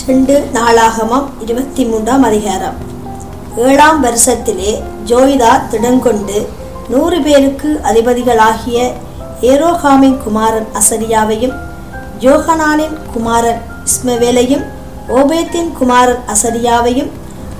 ரெண்டு நாளாகமம் இருபத்தி மூன்றாம் அதிகாரம் ஏழாம் வருஷத்திலே ஜோய்தா திடங்கொண்டு நூறு பேருக்கு அதிபதிகளாகிய ஏரோகாமின் குமாரன் அசரியாவையும் ஜோகனானின் குமாரன் இஸ்மவேலையும் ஓபேத்தின் குமாரன் அசரியாவையும்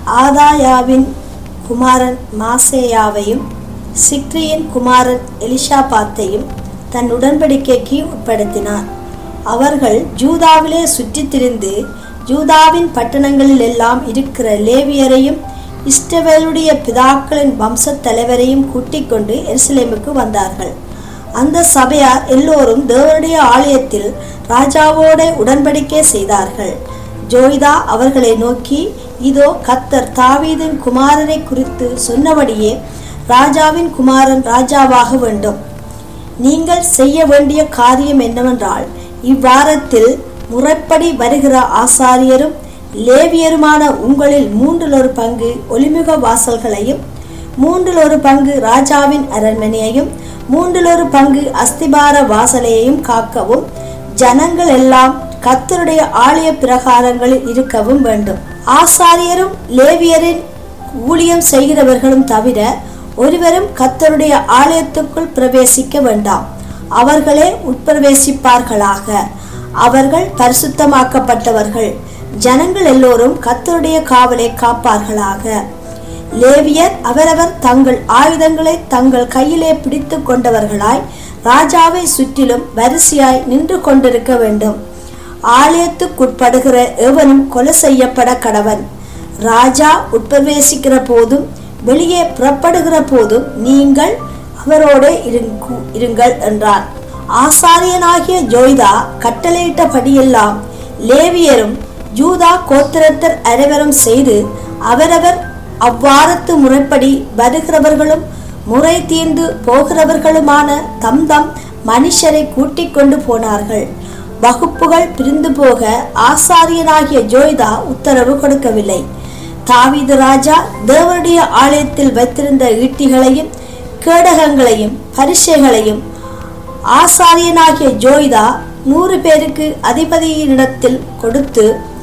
ஆதாயாவின் குமாரன் மாசேயாவையும் சிக்ரியின் குமாரன் எலிஷாபாத்தையும் தன் உடன்படிக்கைக்கு உட்படுத்தினார் அவர்கள் ஜூதாவிலே சுற்றித் திரிந்து ஜூதாவின் பட்டணங்களில் எல்லாம் இருக்கிற லேவியரையும் இஸ்ரவேலுடைய பிதாக்களின் வம்சத் தலைவரையும் கூட்டிக் கொண்டு எருசலேமுக்கு வந்தார்கள் அந்த சபையார் எல்லோரும் தேவனுடைய ஆலயத்தில் ராஜாவோட உடன்படிக்கை செய்தார்கள் ஜோய்தா அவர்களை நோக்கி இதோ கத்தர் தாவீதின் குமாரனை குறித்து சொன்னபடியே ராஜாவின் குமாரன் ராஜாவாக வேண்டும் நீங்கள் செய்ய வேண்டிய காரியம் என்னவென்றால் இவ்வாரத்தில் முறைப்படி வருகிற ஆசாரியரும் லேவியருமான உங்களில் மூன்றில் ஒரு பங்கு ஒளிமுக வாசல்களையும் மூன்றில் ஒரு பங்கு ராஜாவின் அரண்மனையையும் மூன்றில் ஒரு பங்கு அஸ்திபார வாசலையையும் காக்கவும் ஜனங்கள் எல்லாம் கத்தருடைய ஆலய பிரகாரங்களில் இருக்கவும் வேண்டும் ஆசாரியரும் லேவியரின் ஊழியம் செய்கிறவர்களும் தவிர ஒருவரும் கத்தருடைய ஆலயத்துக்குள் பிரவேசிக்க வேண்டாம் அவர்களே உட்பிரவேசிப்பார்களாக அவர்கள் பரிசுத்தமாக்கப்பட்டவர்கள் ஜனங்கள் எல்லோரும் கத்தருடைய காவலை காப்பார்களாக லேவியர் அவரவர் தங்கள் ஆயுதங்களை தங்கள் கையிலே பிடித்து கொண்டவர்களாய் ராஜாவை சுற்றிலும் வரிசையாய் நின்று கொண்டிருக்க வேண்டும் ஆலயத்துக்குட்படுகிற எவனும் கொலை செய்யப்பட கடவன் ராஜா உட்பிரவேசிக்கிற போதும் வெளியே புறப்படுகிற போதும் நீங்கள் அவரோட இருங்கு- இருங்கள் என்றார் ஆசாரியனாகிய ஜோய்தா கட்டளையிட்டபடியெல்லாம் லேவியரும் ஜூதா கோத்திரத்தர் அனைவரும் செய்து அவரவர் அவ்வாரத்து முறைப்படி வருகிறவர்களும் முறை தீர்ந்து போகிறவர்களுமான தம் தம் மனுஷரை கூட்டிக் கொண்டு போனார்கள் வகுப்புகள் பிரிந்து போக ஆசாரியனாகிய ஜோய்தா உத்தரவு கொடுக்கவில்லை தாவீது ராஜா தேவனுடைய ஆலயத்தில் வைத்திருந்த ஈட்டிகளையும் கேடகங்களையும் பரிசைகளையும் ஆசாரியனாகிய ஜோய்தா நூறு பேருக்கு அதிபதியினிடத்தில் கொடுத்து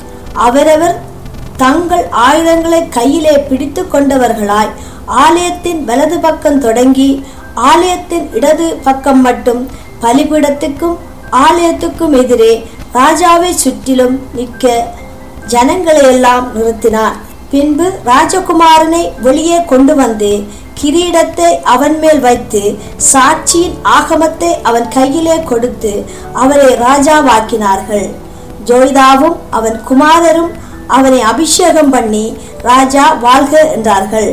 அவரவர் தங்கள் ஆயுதங்களை கையிலே பிடித்து கொண்டவர்களாய் ஆலயத்தின் வலது பக்கம் தொடங்கி ஆலயத்தின் இடது பக்கம் மட்டும் பலிபீடத்துக்கும் ஆலயத்துக்கும் எதிரே ராஜாவை சுற்றிலும் நிற்க ஜனங்களை எல்லாம் நிறுத்தினார் பின்பு ராஜகுமாரனை வெளியே கொண்டு வந்து கிரீடத்தை அவன் மேல் வைத்து சாட்சியின் ஆகமத்தை அவன் கையிலே கொடுத்து அவரை ராஜாவாக்கினார்கள் ஜோய்தாவும் அவன் குமாரரும் அவனை அபிஷேகம் பண்ணி ராஜா வாழ்க என்றார்கள்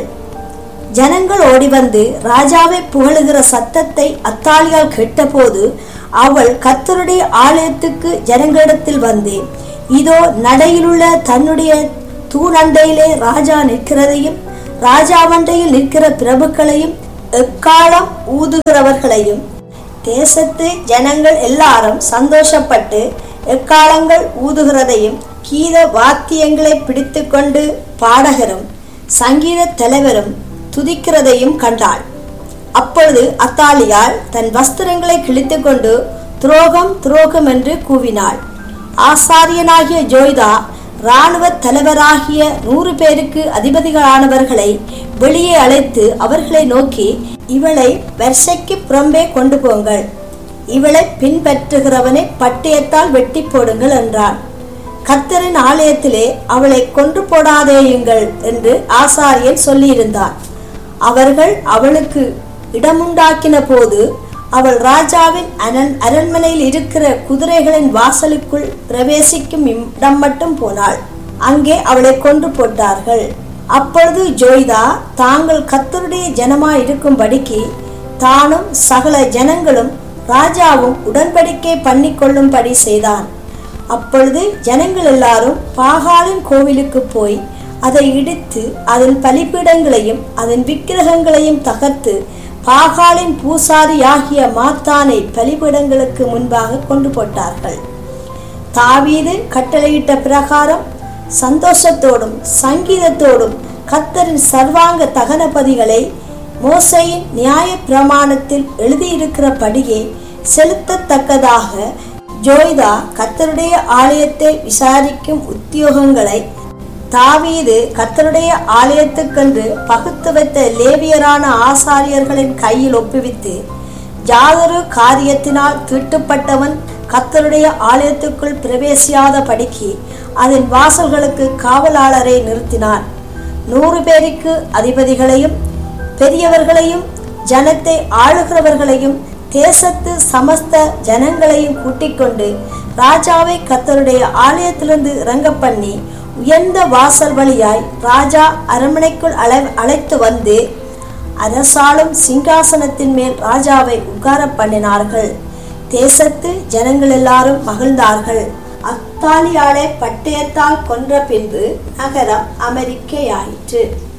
ஜனங்கள் ஓடி வந்து ராஜாவை புகழுகிற சத்தத்தை அத்தாலியால் கேட்டபோது அவள் கத்தருடைய ஆலயத்துக்கு ஜனங்களிடத்தில் வந்து இதோ நடையிலுள்ள தன்னுடைய தூணண்டையிலே ராஜா நிற்கிறதையும் ராஜாவண்டையில் நிற்கிற பிரபுக்களையும் எக்காலம் ஊதுகிறவர்களையும் தேசத்து ஜனங்கள் எல்லாரும் சந்தோஷப்பட்டு எக்காலங்கள் ஊதுகிறதையும் கீத வாத்தியங்களை பிடித்துக்கொண்டு பாடகரும் சங்கீத தலைவரும் துதிக்கிறதையும் கண்டாள் அப்பொழுது அத்தாலியாள் தன் வஸ்திரங்களை கிழித்துக்கொண்டு துரோகம் துரோகம் என்று கூவினாள் ஆசாரியனாகிய ஜோய்தா இராணுவ தலைவராகிய நூறு பேருக்கு அதிபதிகளானவர்களை வெளியே அழைத்து அவர்களை நோக்கி இவளை வரிசைக்கு புறம்பே கொண்டு போங்கள் இவளை பின்பற்றுகிறவனை பட்டயத்தால் வெட்டி போடுங்கள் என்றான் கர்த்தரின் ஆலயத்திலே அவளை கொன்று போடாதேயுங்கள் என்று ஆசாரியன் சொல்லியிருந்தான் அவர்கள் அவளுக்கு இடமுண்டாக்கின போது அவள் ராஜாவின் அரண் அரண்மனையில் இருக்கிற குதிரைகளின் வாசலுக்குள் பிரவேசிக்கும் இடம் மட்டும் போனாள் அங்கே அவளை கொன்று போட்டார்கள் அப்பொழுது ஜோய்தா தாங்கள் கத்தருடைய ஜனமாய் இருக்கும்படிக்கு தானும் சகல ஜனங்களும் ராஜாவும் உடன்படிக்கை பண்ணிக்கொள்ளும்படி செய்தான் அப்பொழுது ஜனங்கள் எல்லாரும் பாகாலின் கோவிலுக்கு போய் அதை இடித்து அதன் பலிபீடங்களையும் அதன் விக்கிரகங்களையும் தகர்த்து பாகாலின் பூசாரியாகிய மாத்தானை பலிபீடங்களுக்கு முன்பாக கொண்டு போட்டார்கள் தாவீது கட்டளையிட்ட பிரகாரம் சந்தோஷத்தோடும் சங்கீதத்தோடும் கத்தரின் சர்வாங்க தகனபதிகளை மோசையின் நியாய பிரமாணத்தில் எழுதியிருக்கிறபடியே செலுத்தத்தக்கதாக ஜோய்தா கர்த்தருடைய ஆலயத்தை விசாரிக்கும் உத்தியோகங்களை தாவீது கர்த்தருடைய ஆலயத்துக்கென்று பகுத்து வைத்த லேவியரான ஆசாரியர்களின் கையில் ஒப்புவித்து யாதொரு காரியத்தினால் தீட்டுப்பட்டவன் கர்த்தருடைய ஆலயத்துக்குள் பிரவேசியாத படிக்கு அதன் வாசல்களுக்கு காவலாளரை நிறுத்தினான் நூறு பேருக்கு அதிபதிகளையும் பெரியவர்களையும் ஜனத்தை ஆளுகிறவர்களையும் தேசத்து சமஸ்த ஜனங்களையும் கூட்டிக் கொண்டு ராஜாவை கத்தருடைய ஆலயத்திலிருந்து இறங்க பண்ணி உயர்ந்த வாசல் வழியாய் ராஜா அரண்மனைக்குள் அழை அழைத்து வந்து அரசாளும் சிங்காசனத்தின் மேல் ராஜாவை உட்கார பண்ணினார்கள் தேசத்து ஜனங்கள் எல்லாரும் மகிழ்ந்தார்கள் அத்தாலியாளை பட்டயத்தால் கொன்ற பின்பு நகரம் அமெரிக்கையாயிற்று